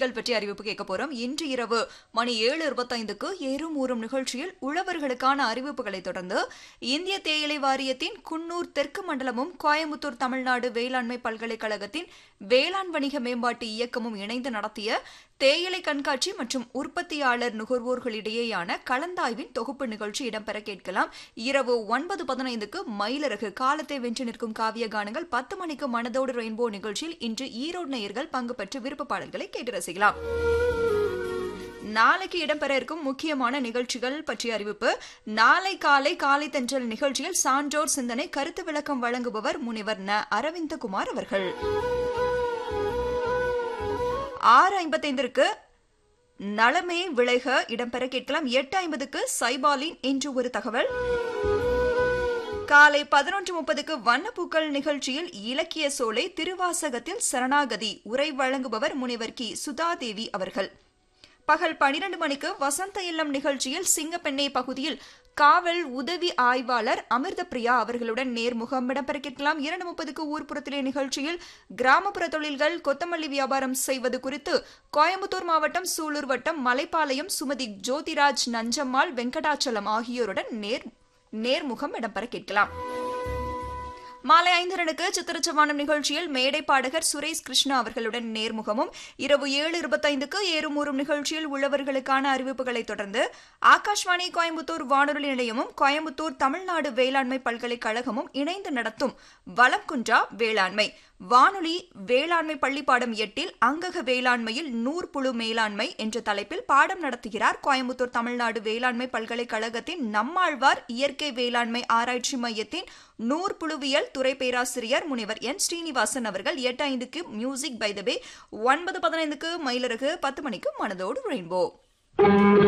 நிகழ்ச்சிகள் பற்றி அறிவிப்பு கேட்க போறோம் இன்று இரவு மணி ஏழு இருபத்தைந்துக்கு ஏறும் ஊறும் நிகழ்ச்சியில் உழவர்களுக்கான அறிவிப்புகளை தொடர்ந்து இந்திய தேயிலை வாரியத்தின் குன்னூர் தெற்கு மண்டலமும் கோயம்புத்தூர் தமிழ்நாடு வேளாண்மை பல்கலைக்கழகத்தின் வேளாண் வணிக மேம்பாட்டு இயக்கமும் இணைந்து நடத்திய தேயிலை கண்காட்சி மற்றும் உற்பத்தியாளர் நுகர்வோர்களிடையேயான கலந்தாய்வின் தொகுப்பு நிகழ்ச்சி இடம்பெற கேட்கலாம் இரவு ஒன்பது பதினைந்துக்கு மயிலரகு காலத்தை வென்று நிற்கும் காவிய கானங்கள் பத்து மணிக்கு மனதோடு ரெயின்போ நிகழ்ச்சியில் இன்று ஈரோடு நேயர்கள் பங்கு பெற்று விருப்ப பாடல்களை கேட்டு ரசிக்கலாம் நாளைக்கு இடம்பெற இருக்கும் முக்கியமான நிகழ்ச்சிகள் பற்றிய அறிவிப்பு நாளை காலை காலை தென்றல் நிகழ்ச்சியில் சான்றோர் சிந்தனை கருத்து விளக்கம் வழங்குபவர் முனிவர் ந அரவிந்தகுமார் அவர்கள் ஆறு ஐம்பத்தைந்திற்கு நலமே விளைக இடம்பெற கேட்கலாம் எட்டு ஐம்பதுக்கு சைபாலின் இன்று ஒரு தகவல் காலை பதினொன்று முப்பதுக்கு வண்ணப்பூக்கள் நிகழ்ச்சியில் இலக்கிய சோலை திருவாசகத்தில் சரணாகதி உரை வழங்குபவர் முனிவர் கி சுதாதேவி அவர்கள் பகல் பனிரெண்டு மணிக்கு வசந்த இல்லம் நிகழ்ச்சியில் சிங்கப்பெண்ணை பகுதியில் காவல் உதவி ஆய்வாளர் அமிர்த பிரியா அவர்களுடன் நேர்முகம் இடம்பெற கேட்கலாம் இரண்டு முப்பதுக்கு ஊர்ப்புறத்திலே நிகழ்ச்சியில் கிராமப்புற தொழில்கள் கொத்தமல்லி வியாபாரம் செய்வது குறித்து கோயம்புத்தூர் மாவட்டம் சூலூர் வட்டம் மலைப்பாளையம் சுமதி ஜோதிராஜ் நஞ்சம்மாள் வெங்கடாச்சலம் ஆகியோருடன் நேர் நேர்முகம் இடம்பெற கேட்கலாம் மாலை ஐந்து ரனுக்கு சித்திரச்சவானம் நிகழ்ச்சியில் மேடை பாடகர் சுரேஷ் கிருஷ்ணா அவர்களுடன் நேர்முகமும் இரவு ஏழு இருபத்தைந்துக்கு ஏறும் ஊறும் நிகழ்ச்சியில் உள்ளவர்களுக்கான அறிவிப்புகளை தொடர்ந்து ஆகாஷ்வாணி கோயம்புத்தூர் வானொலி நிலையமும் கோயம்புத்தூர் தமிழ்நாடு வேளாண்மை பல்கலைக்கழகமும் இணைந்து நடத்தும் வலம் குன்றா வேளாண்மை வானொலி வேளாண்மை பள்ளி பாடம் எட்டில் அங்கக வேளாண்மையில் நூற்புழு மேலாண்மை என்ற தலைப்பில் பாடம் நடத்துகிறார் கோயம்புத்தூர் தமிழ்நாடு வேளாண்மை பல்கலைக்கழகத்தின் நம்மாழ்வார் இயற்கை வேளாண்மை ஆராய்ச்சி மையத்தின் நூற்புழுவியல் துறை பேராசிரியர் முனைவர் என் ஸ்ரீனிவாசன் அவர்கள் எட்டு ஐந்துக்கு மியூசிக் பை த பே ஒன்பது பதினைந்துக்கு மயிலரகு பத்து மணிக்கு மனதோடு ரெயின்போ